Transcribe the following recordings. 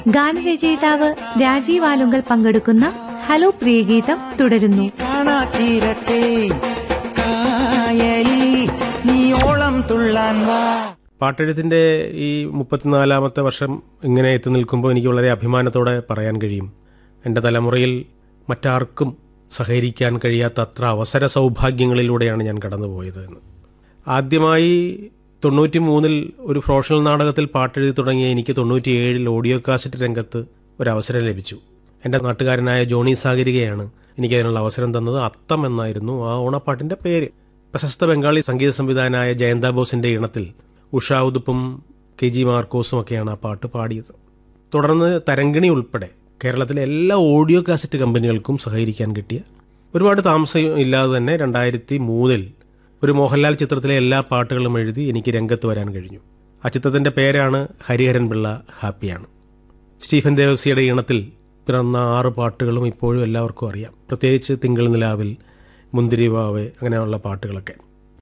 ഗാനരചയിതാവ് രാജീവ് ആലുങ്കൽ പങ്കെടുക്കുന്ന ഹലോ പ്രിയഗീതം തുടരുന്നു കാണാത്തീരത്തെ കായലി നീയോളം തുള്ളാൻ വാ പാട്ടെഴുത്തിന്റെ ഈ മുപ്പത്തിനാലാമത്തെ വർഷം ഇങ്ങനെ എത്തി നിൽക്കുമ്പോൾ എനിക്ക് വളരെ അഭിമാനത്തോടെ പറയാൻ കഴിയും എൻ്റെ തലമുറയിൽ മറ്റാർക്കും സഹകരിക്കാൻ കഴിയാത്ത അത്ര അവസര സൗഭാഗ്യങ്ങളിലൂടെയാണ് ഞാൻ കടന്നുപോയത് എന്ന് ആദ്യമായി തൊണ്ണൂറ്റി മൂന്നിൽ ഒരു പ്രൊഫഷണൽ നാടകത്തിൽ പാട്ടെഴുതി തുടങ്ങിയ എനിക്ക് തൊണ്ണൂറ്റിയേഴിൽ ഓഡിയോ കാസറ്റ് രംഗത്ത് ഒരു അവസരം ലഭിച്ചു എൻ്റെ നാട്ടുകാരനായ ജോണി സാഗരികയാണ് എനിക്ക് അതിനുള്ള അവസരം തന്നത് അത്തം എന്നായിരുന്നു ആ ഓണപ്പാട്ടിന്റെ പേര് പ്രശസ്ത ബംഗാളി സംഗീത സംവിധായകനായ ജയന്ത ബോസിന്റെ ഇണത്തിൽ ഉഷാ ഉതുപ്പും കെ ജി മാർക്കോസും ഒക്കെയാണ് ആ പാട്ട് പാടിയത് തുടർന്ന് തരങ്കിണി ഉൾപ്പെടെ കേരളത്തിലെ എല്ലാ ഓഡിയോ കാസറ്റ് കമ്പനികൾക്കും സഹകരിക്കാൻ കിട്ടിയ ഒരുപാട് താമസം ഇല്ലാതെ തന്നെ രണ്ടായിരത്തി മൂന്നിൽ ഒരു മോഹൻലാൽ ചിത്രത്തിലെ എല്ലാ പാട്ടുകളും എഴുതി എനിക്ക് രംഗത്ത് വരാൻ കഴിഞ്ഞു ആ ചിത്രത്തിന്റെ പേരാണ് ഹരിഹരൻ പിള്ള ഹാപ്പിയാണ് സ്റ്റീഫൻ ദേവസിയുടെ ഈണത്തിൽ പിറന്ന ആറ് പാട്ടുകളും ഇപ്പോഴും എല്ലാവർക്കും അറിയാം പ്രത്യേകിച്ച് തിങ്കൾ നിലാവിൽ മുന്തിരി വാവേ അങ്ങനെയുള്ള പാട്ടുകളൊക്കെ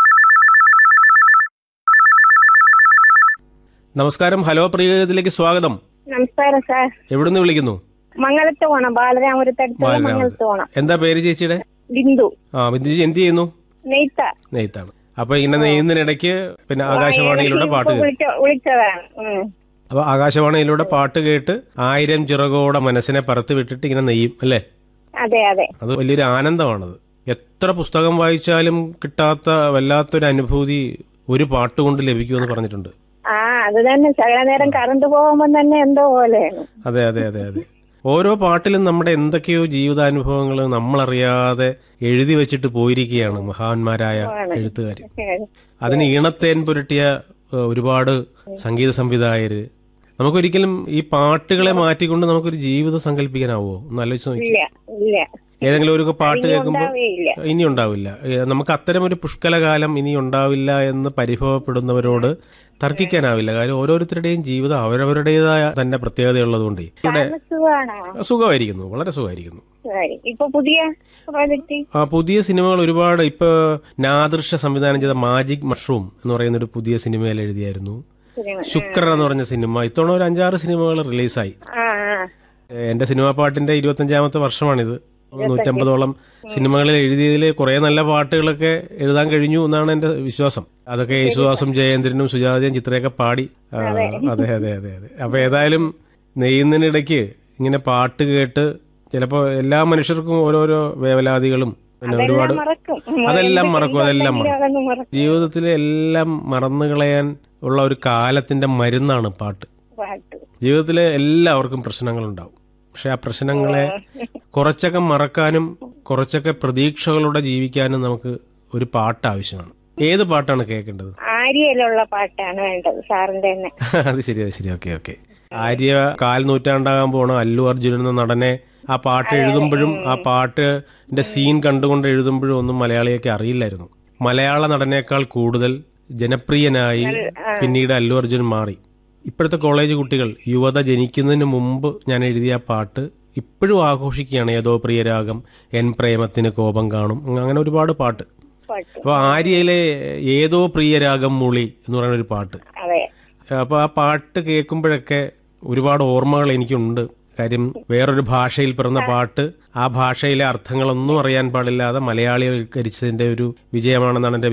നമസ്കാരം ഹലോ പ്രിയത്തിലേക്ക് സ്വാഗതം നമസ്കാരം സാർ എവിടുന്ന് വിളിക്കുന്നു മംഗലത്ത് പോണം ബാലരാമപുരത്തടുത്തുള്ള ബാലരാമപുരത്ത്. മംഗലത്ത് പോണം എന്താ പേര് ചേച്ചിയുടെ ബിന്ദു ആ ബിന്ദുജി എന്ത് ചെയ്യുന്നു നെയ്ത്ത നെയ്ത്താണ് അപ്പൊ ഇങ്ങനെ നെയ്യുന്നതിനിടയ്ക്ക് പിന്നെ ആകാശവാണിയിലൂടെ പാട്ട് ഇപ്പൊ കേൾക്കും വിളിച്ച- വിളിച്ചതാണ് ഉം. അപ്പൊ ആകാശവാണിയിലൂടെ പാട്ട് കേട്ട് ആയിരം ചിറകോടെ മനസ്സിനെ പറത്തി വിട്ടിട്ട് ഇങ്ങനെ നെയ്യും അല്ലേ അതെ അതെ അത് വലിയൊരു ആനന്ദമാണത് എത്ര പുസ്തകം വായിച്ചാലും കിട്ടാത്ത വല്ലാത്തൊരു അനുഭൂതി ഒരു പാട്ട് കൊണ്ട് ലഭിക്കുമെന്ന് പറഞ്ഞിട്ടുണ്ട് ആ അത് തന്നെ ശകല നേരം കറണ്ട് പോകുമ്പോ തന്നെ എന്തോ പോലെയാണ് അതെ അതെ അതെ അതെ ഓരോ പാട്ടിലും നമ്മുടെ എന്തൊക്കെയോ ജീവിതാനുഭവങ്ങൾ നമ്മളറിയാതെ എഴുതി വെച്ചിട്ട് പോയിരിക്കുകയാണ് മഹാന്മാരായ എഴുത്തുകാർ അതിന് ഈണത്തേൻ പുരട്ടിയ ഏഹ്, ഒരുപാട് സംഗീത സംവിധായകര് നമുക്കൊരിക്കലും ഈ പാട്ടുകളെ മാറ്റിക്കൊണ്ട് നമുക്കൊരു ജീവിതം സങ്കല്പിക്കാനാവോ ഒന്ന് ആലോചിച്ച് നോക്കി ഇല്ല ഇല്ല ഏതെങ്കിലും ഒരു പാട്ട് ഇനി കേൾക്കുമ്പോൾ ഉണ്ടാവുകയില്ല. ഇനി ഉണ്ടാവില്ല ഏഹ്, നമുക്ക് അത്തരം ഒരു പുഷ്കലകാലം ഇനി ഉണ്ടാവില്ല എന്ന് പരിഭവപ്പെടുന്നവരോട് തർക്കിക്കാനാവില്ല കാര്യം ഓരോരുത്തരുടെയും ജീവിതം അവരവരുടേതായ തന്നെ പ്രത്യേകതയുള്ളതുകൊണ്ട് ഇവിടെ സുഖമാണോ സുഖമായിരിക്കുന്നു വളരെ സുഖമായിരിക്കുന്നു ശരി ഇപ്പൊ പുതിയ പ്രോജക്റ്റ് ആ പുതിയ സിനിമകൾ ഒരുപാട് ഇപ്പൊ നാദൃശ സംവിധാനം ചെയ്ത മാജിക് മഷ്റൂം എന്ന് പറയുന്ന ഒരു പുതിയ സിനിമയിൽ എഴുതിയായിരുന്നു സിനിമ ശുക്രൻ എന്ന് പറഞ്ഞ സിനിമ ഇത്തവണ ഒരു അഞ്ചാറ് സിനിമകൾ റിലീസായി ആ ആ ഏഹ് എന്റെ സിനിമാ പാട്ടിന്റെ ഇരുപത്തഞ്ചാമത്തെ വർഷമാണിത് നൂറ്റമ്പതോളം സിനിമകളിൽ എഴുതിയതിൽ കുറെ നല്ല പാട്ടുകളൊക്കെ എഴുതാൻ കഴിഞ്ഞു എന്നാണ് എന്റെ വിശ്വാസം അതൊക്കെ യേശുദാസും ജയേന്ദ്രനും സുജാതയും ചിത്രയൊക്കെ പാടി ആ, അതെ അതെ അതെ അതെ അപ്പൊ ഏതായാലും നെയ്യുന്നതിനിടയ്ക്ക് ഇങ്ങനെ പാട്ട് കേട്ട് ചിലപ്പോ എല്ലാ മനുഷ്യർക്കും ഓരോരോ വേവലാതികളും പിന്നെ ഒരുപാട് മറക്കും അതെല്ലാം മറക്കും അതെല്ലാം മറക്കും അതൊന്നും മറക്കും ജീവിതത്തിലെ എല്ലാം മറന്നു കളയാൻ ഉള്ള ഒരു കാലത്തിന്റെ മരുന്നാണ് പാട്ട് പാട്ട് ജീവിതത്തിലെ എല്ലാവർക്കും പ്രശ്നങ്ങളുണ്ടാവും പക്ഷെ ആ പ്രശ്നങ്ങളെ കുറച്ചൊക്കെ മറക്കാനും കുറച്ചൊക്കെ പ്രതീക്ഷകളോടെ ജീവിക്കാനും നമുക്ക് ഒരു പാട്ട് ആവശ്യമാണ് ഏത് പാട്ടാണ് കേൾക്കേണ്ടത് ആര്യയിലുള്ള പാട്ടാണ് വേണ്ടത് സാറിന്റെ തന്നെ അത് ശരി അത് ശരി ഓക്കെ ഓക്കെ ആര്യ കാൽ നൂറ്റാണ്ടാകാൻ പോണ അല്ലു അർജുനൻ എന്ന നടനെ ആ പാട്ട് എഴുതുമ്പോഴും ആ പാട്ടിന്റെ സീൻ കണ്ടുകൊണ്ട് എഴുതുമ്പോഴും ഒന്നും മലയാളിയൊക്കെ അറിയില്ലായിരുന്നു മലയാള നടനേക്കാൾ കൂടുതൽ ജനപ്രിയനായി പിന്നീട് അല്ലു അർജുൻ മാറി ഇപ്പോഴത്തെ കോളേജ് കുട്ടികൾ യുവത ജനിക്കുന്നതിന് മുമ്പ് ഞാൻ എഴുതിയ ആ പാട്ട് ഇപ്പോഴും ആഘോഷിക്കുകയാണ് ഏതോ പ്രിയരാഗം എൻ പ്രേമത്തിന് കോപം കാണും അങ്ങനെ ഒരുപാട് പാട്ട് പാട്ട് അപ്പോൾ ആര്യയിലെ ഏതോ പ്രിയരാഗം മുളി എന്ന് പറയുന്ന ഒരു പാട്ട് അതെ അപ്പൊ ആ പാട്ട് കേൾക്കുമ്പോഴൊക്കെ ഒരുപാട് ഓർമ്മകൾ എനിക്കുണ്ട് കാര്യം വേറൊരു ഭാഷയിൽ പിറന്ന പാട്ട് ആ ഭാഷയിലെ അർത്ഥങ്ങളൊന്നും അറിയാൻ പാടില്ലാതെ മലയാളിവൽക്കരിച്ചതിന്റെ ഒരു വിജയമാണെന്നാണ് എന്റെ